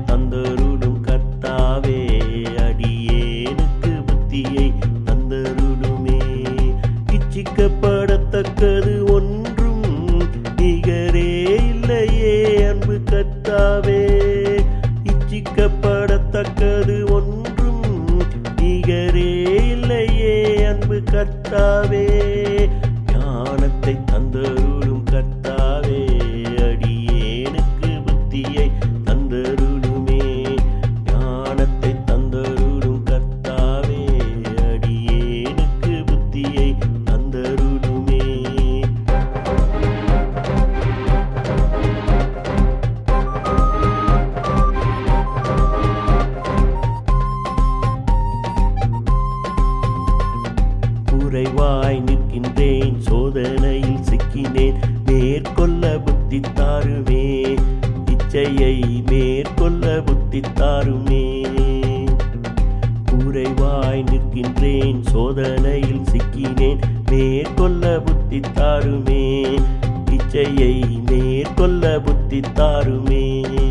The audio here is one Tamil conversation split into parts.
தந்தருளும் கர்த்தாவே அடியேனுக்கு புத்தியை தந்தருளுமே இச்சிக்கப்படத்தக்கது ஒன்றும் நிகரே இல்லையே அன்பு கர்த்தாவே இச்சிக்கப்படத்தக்கது ஒன்றும் நிகரே இல்லையே அன்பு கர்த்தாவே ஞானத்தை தந்தருளும் கர்த்தாவே அடியேனுக்கு புத்தியை தந்தருளுமே ஞானத்தை தந்தருளும் கர்த்தாவே அடியேனுக்கு புத்தியை தந்தருளுமே குறைவாய் நிற்கின்றேன் சோதனையில் சிக்கினேன் மேற்கொள்ள புத்தி தாருமே இச்சையை மேற்கொள்ள புத்தி தாருமே குறைவாய் நிற்கின்றேன் சோதனையில் சிக்கினேன் மேற்கொள்ள புத்தி தாருமே இச்சையை மேற்கொள்ள புத்தி தாருமே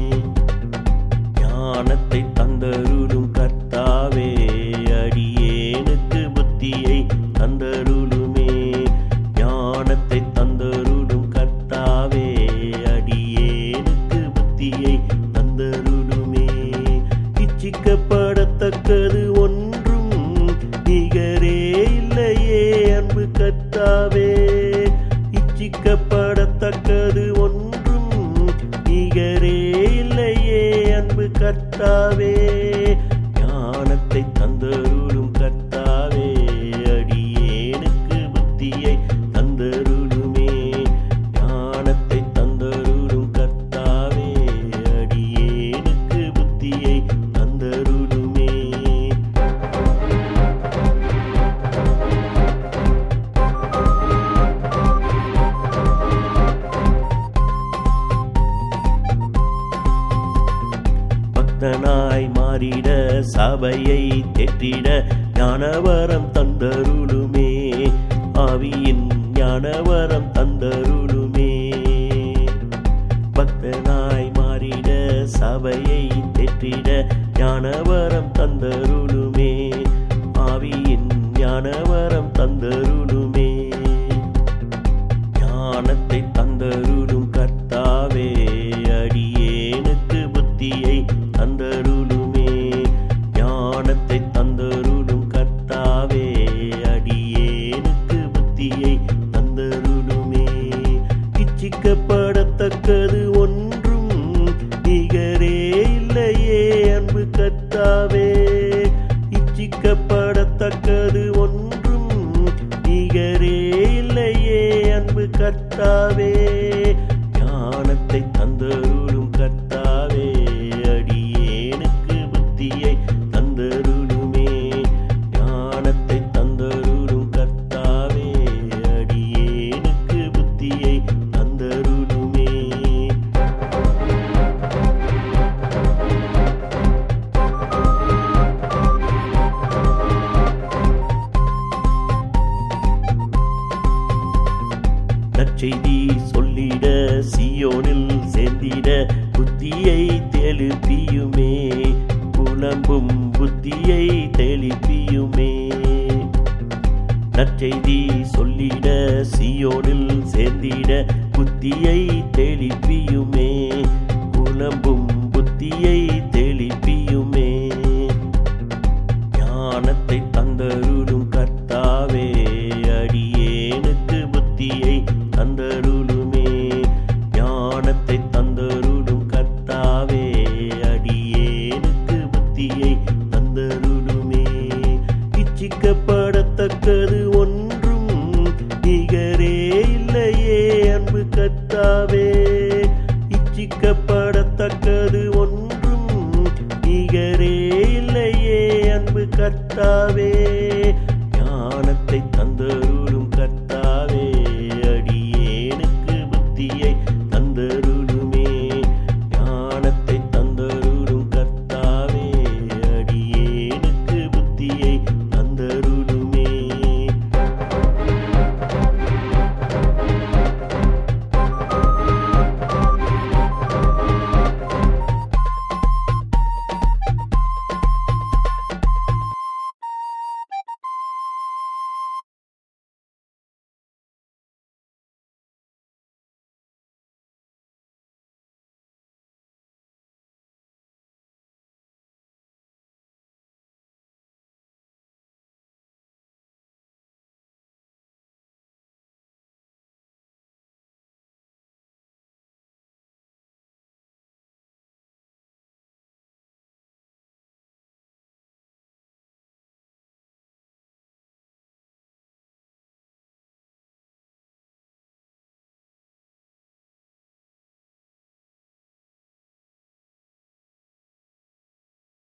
ஞானத்தை தந்தருளும் கர்த்தாவே அடியேனுக்கு புத்தியை தந்தருளுமே ஞானத்தை தந்தருளும் கர்த்தாவே அடியேனுக்கு புத்தியை தந்தருளுமே இச்சிக்கப்படத்தக்கது ஒன்றும் நிகரே இல்லையே அன்பு கர்த்தாவே இச்சிக்கப்படத்தக்கது ஒன்றும் நிகரே இல்லையே அன்பு கர்த்தாவே ஞானத்தை தந்தருளும் கர்த்தாவே அடியேனுக்கு புத்தியை தந்தருளுமே ஞானத்தை தந்தருளும் கர்த்தாவே அடியேனுக்கு புத்தியை தந்தருளுமே பக்தனாய் மாறிட சபையை தெற்றிட ஞானவரம் தந்தருளுமே ஆவியின் ஞானவரம் தந்தருளுமே பக்தனாய் மாறிட சபையை தெற்றிட ஞானவரம் தந்தருளுமே ஆவியின் ஞானவரம் தந்தருளுமே ஞானத்தை தந்தருளும் கர்த்தாவே அடியேனுக்கு புத்தியை தந்தருளுமே ஞானத்தை தந்தருளும் கர்த்தாவே அடியேனுக்கு புத்தியை தந்தருளுமே இச்சிக்கப்படத்தக்கது ஒன்றும் நிகரே இல்லையே அன்பு கர்த்தாவே இச்சிக்கப்படத்தக்கது ஒன்றும் நிகரே இல்லையே அன்பு கர்த்தாவே ஞானத்தை தந்தருளும் கர்த்தாவே அடியேனுக்கு புத்தியை தந்தருளுமே ஞானத்தை தந்தருளும் கர்த்தாவே அடியேனுக்கு புத்தியை தந்தருளுமே நற்செய்தி சொல்லிட சியோனில் சேர்ந்திட புத்தியை தெளிப்பியுமே புலம்பும் புத்தியை தெளிப்பியுமே நற்செய்தி சொல்லிட சியோனில் சேர்ந்திட புத்தியை தெளிப்பியுமே புலம்பும் புத்தியை தெளிப்பியுமே ஞானத்தை தந்தருளும் கர்த்தாவே அடியேனுக்கு புத்தியை தந்தருளுமே ஞானத்தை தந்தருளும் கர்த்தாவே அடியேனுக்கு புத்தியை தந்தருளுமே இச்சிக்கப்படத்தக்கது ஒன்றும் நிகரே இல்லையே அன்பு கர்த்தாவே இச்சிக்கப்படத்தக்கது ஒன்றும் நிகரே இல்லையே அன்பு கர்த்தாவே